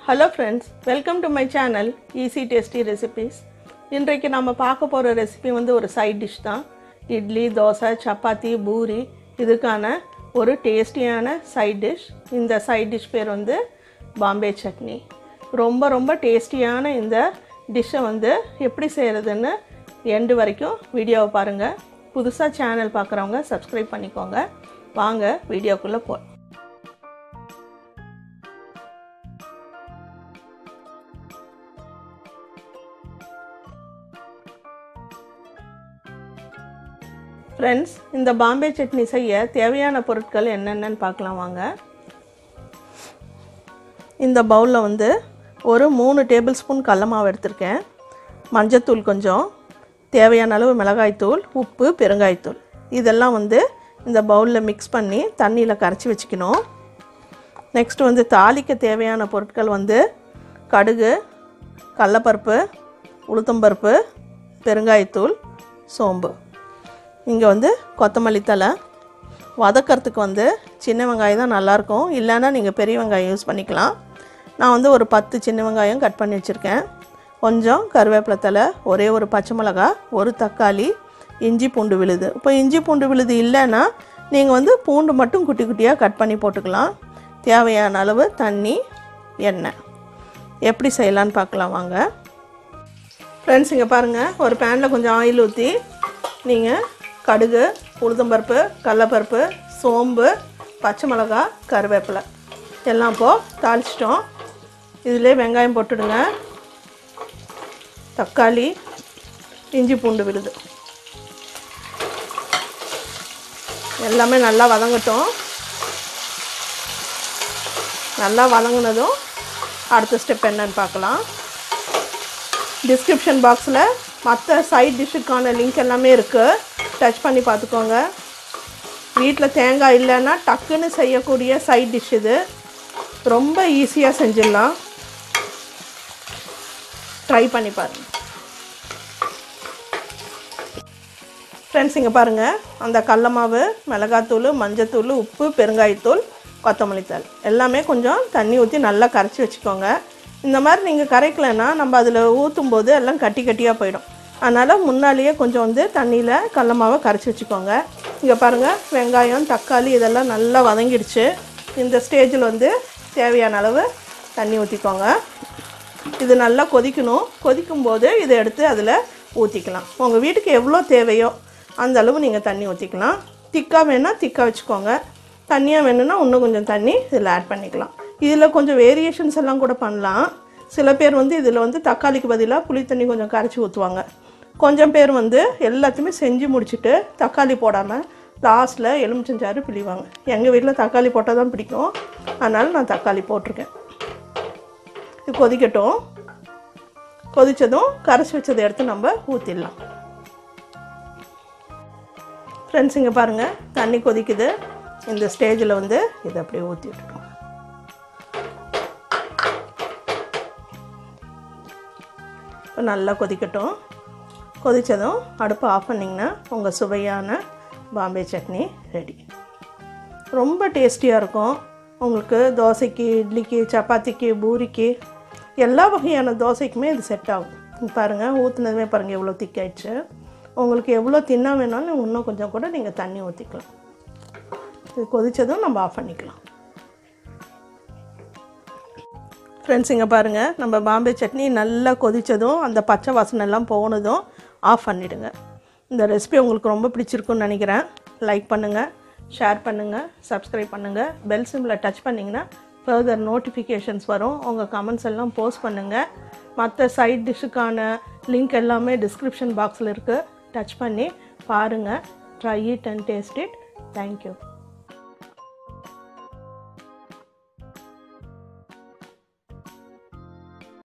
hello friends welcome to my channel easy tasty recipes இன்றைக்கு நம்ம பார்க்க போகிற ரெசிபி வந்து ஒரு சைட் டிஷ் தான் இட்லி தோசை சப்பாத்தி பூரி இதுக்கான ஒரு டேஸ்டியான சைட் டிஷ் இந்த சைட் டிஷ் பேர் வந்து பாம்பே சட்னி ரொம்ப ரொம்ப டேஸ்டியான இந்த டிஷ்ஷை வந்து எப்படி செய்கிறதுன்னு எண்டு வரைக்கும் வீடியோவை பாருங்கள் புதுசாக சேனல் பார்க்குறவங்க சப்ஸ்கிரைப் பண்ணிக்கோங்க வாங்க வீடியோக்குள்ளே போ ஃப்ரெண்ட்ஸ் இந்த பாம்பே சட்னி செய்ய தேவையான பொருட்கள் என்னென்னன்னு பார்க்கலாம் வாங்க இந்த பவுலில் வந்து ஒரு மூணு டேபிள் ஸ்பூன் கடல மாவு எடுத்திருக்கேன் மஞ்சத்தூள் கொஞ்சம் தேவையான அளவு மிளகாய்த்தூள் உப்பு பெருங்காயத்தூள் இதெல்லாம் வந்து இந்த பவுலில் மிக்ஸ் பண்ணி தண்ணியில் கரைச்சி வச்சுக்கணும் நெக்ஸ்ட் வந்து தாளிக்க தேவையான பொருட்கள் வந்து கடுகு கடலப்பருப்பு உளுத்தம்பருப்பு பெருங்காயத்தூள் சோம்பு இங்கே வந்து கொத்தமல்லி தலை வதக்கிறதுக்கு வந்து சின்ன வெங்காயம் தான் நல்லாயிருக்கும் இல்லைன்னா நீங்கள் பெரிய வெங்காயம் யூஸ் பண்ணிக்கலாம் நான் வந்து ஒரு பத்து சின்ன வெங்காயம் கட் பண்ணி வச்சுருக்கேன் கொஞ்சம் கருவேப்பிலை தலை ஒரே ஒரு பச்சை மிளகா ஒரு தக்காளி இஞ்சி பூண்டு விழுது இப்போ இஞ்சி பூண்டு விழுது இல்லைன்னா நீங்கள் வந்து பூண்டு மட்டும் குட்டி குட்டியாக கட் பண்ணி போட்டுக்கலாம் தேவையான அளவு தண்ணி எண்ணெய் எப்படி செய்யலான்னு பார்க்கலாம் வாங்க ஃப்ரெண்ட்ஸ் இங்கே பாருங்கள் ஒரு பேனில் கொஞ்சம் ஆயில் ஊற்றி நீங்கள் கடுகு உளுத்தம்பருப்பு கடலப்பருப்பு சோம்பு பச்சை மிளகா கருவேப்பிலை எல்லாம் இப்போது தாளிச்சிட்டோம் இதிலே வெங்காயம் போட்டுடுங்க தக்காளி இஞ்சி பூண்டு விழுது எல்லாமே நல்லா வதங்கட்டும் நல்லா வதங்கினதும் அடுத்த ஸ்டெப் என்னன்னு பார்க்கலாம் டிஸ்கிரிப்ஷன் பாக்ஸில் மற்ற சைட் டிஷ்ஷுக்கான லிங்க் எல்லாமே இருக்குது டச் பண்ணி பார்த்துக்கோங்க வீட்டில் தேங்காய் இல்லைன்னா டக்குன்னு செய்யக்கூடிய சைட் டிஷ் இது ரொம்ப ஈஸியாக செஞ்சிடலாம் ட்ரை பண்ணி பாருங்கள் ஃப்ரெண்ட்ஸ் இங்கே பாருங்கள் அந்த கடல மாவு மிளகாத்தூள் மஞ்சத்தூள் உப்பு பெருங்காயத்தூள் கொத்தமல்லி தூள் எல்லாமே கொஞ்சம் தண்ணி ஊற்றி நல்லா கரைச்சி வச்சுக்கோங்க இந்த மாதிரி நீங்கள் கரைக்கலைன்னா நம்ம அதில் ஊற்றும் போது எல்லாம் கட்டி கட்டியாக போயிடும் அதனால் முன்னாலேயே கொஞ்சம் வந்து தண்ணியில் கடல மாவை கரைச்சி வச்சுக்கோங்க இங்கே பாருங்கள் வெங்காயம் தக்காளி இதெல்லாம் நல்லா வதங்கிடுச்சு இந்த ஸ்டேஜில் வந்து தேவையான அளவு தண்ணி ஊற்றிக்கோங்க இது நல்லா கொதிக்கணும் கொதிக்கும் போது இதை எடுத்து அதில் ஊற்றிக்கலாம் உங்கள் வீட்டுக்கு எவ்வளோ தேவையோ அந்த அளவு நீங்கள் தண்ணி ஊற்றிக்கலாம் திக்காக வேணால் திக்காக வச்சுக்கோங்க தண்ணியாக வேணும்னா இன்னும் கொஞ்சம் தண்ணி இதில் ஆட் பண்ணிக்கலாம் இதில் கொஞ்சம் வேரியேஷன்ஸ் எல்லாம் கூட பண்ணலாம் சில பேர் வந்து இதில் வந்து தக்காளிக்கு பதிலாக புளி தண்ணி கொஞ்சம் கரைச்சி ஊற்றுவாங்க கொஞ்சம் பேர் வந்து எல்லாத்தையுமே செஞ்சு முடிச்சுட்டு தக்காளி போடாமல் லாஸ்ட்டில் எலுமிச்சஞ்சாறு பிழிவாங்க எங்கள் வீட்டில் தக்காளி போட்டால் தான் பிடிக்கும் அதனால் நான் தக்காளி போட்டிருக்கேன் இது கொதிக்கட்டும் கொதித்ததும் கரைச்சி வச்சதை எடுத்து நம்ம ஊற்றிடலாம் ஃப்ரெண்ட்ஸ் இங்கே பாருங்கள் தண்ணி கொதிக்குது இந்த ஸ்டேஜில் வந்து இதை அப்படியே ஊற்றி விட்டுட்டோம் இப்போ நல்லா கொதிக்கட்டும் கொதித்ததும் அடுப்பை ஆஃப் பண்ணிங்கன்னா உங்கள் சுவையான பாம்பே சட்னி ரெடி ரொம்ப டேஸ்டியாக இருக்கும் உங்களுக்கு தோசைக்கு இட்லிக்கு சப்பாத்திக்கு பூரிக்கு எல்லா வகையான தோசைக்குமே இது செட் ஆகும் இங்க பாருங்கள் ஊற்றுனதுமே பாருங்கள் எவ்வளோ திக்காயிடுச்சு உங்களுக்கு எவ்வளோ தின்னா வேணாலும் இன்னும் கொஞ்சம் கூட நீங்கள் தண்ணி ஊற்றிக்கலாம் இது கொதித்ததும் நம்ம ஆஃப் பண்ணிக்கலாம் ஃப்ரெண்ட்ஸ் இங்கே பாருங்கள் நம்ம பாம்பே சட்னி நல்லா கொதித்ததும் அந்த பச்சை வாசனை எல்லாம் போனதும் ஆஃப் பண்ணிவிடுங்க இந்த ரெசிபி உங்களுக்கு ரொம்ப பிடிச்சிருக்குன்னு நினைக்கிறேன் லைக் பண்ணுங்கள் ஷேர் பண்ணுங்கள் சப்ஸ்கிரைப் பண்ணுங்கள் பெல் சிம்பில் டச் பண்ணிங்கன்னா ஃபர்தர் நோட்டிஃபிகேஷன்ஸ் வரும் உங்கள் கமெண்ட்ஸ் எல்லாம் போஸ்ட் பண்ணுங்கள் மற்ற சைட் டிஷ்ஷுக்கான லிங்க் எல்லாமே டிஸ்கிரிப்ஷன் பாக்ஸில் இருக்குது டச் பண்ணி பாருங்கள் try it and taste it thank you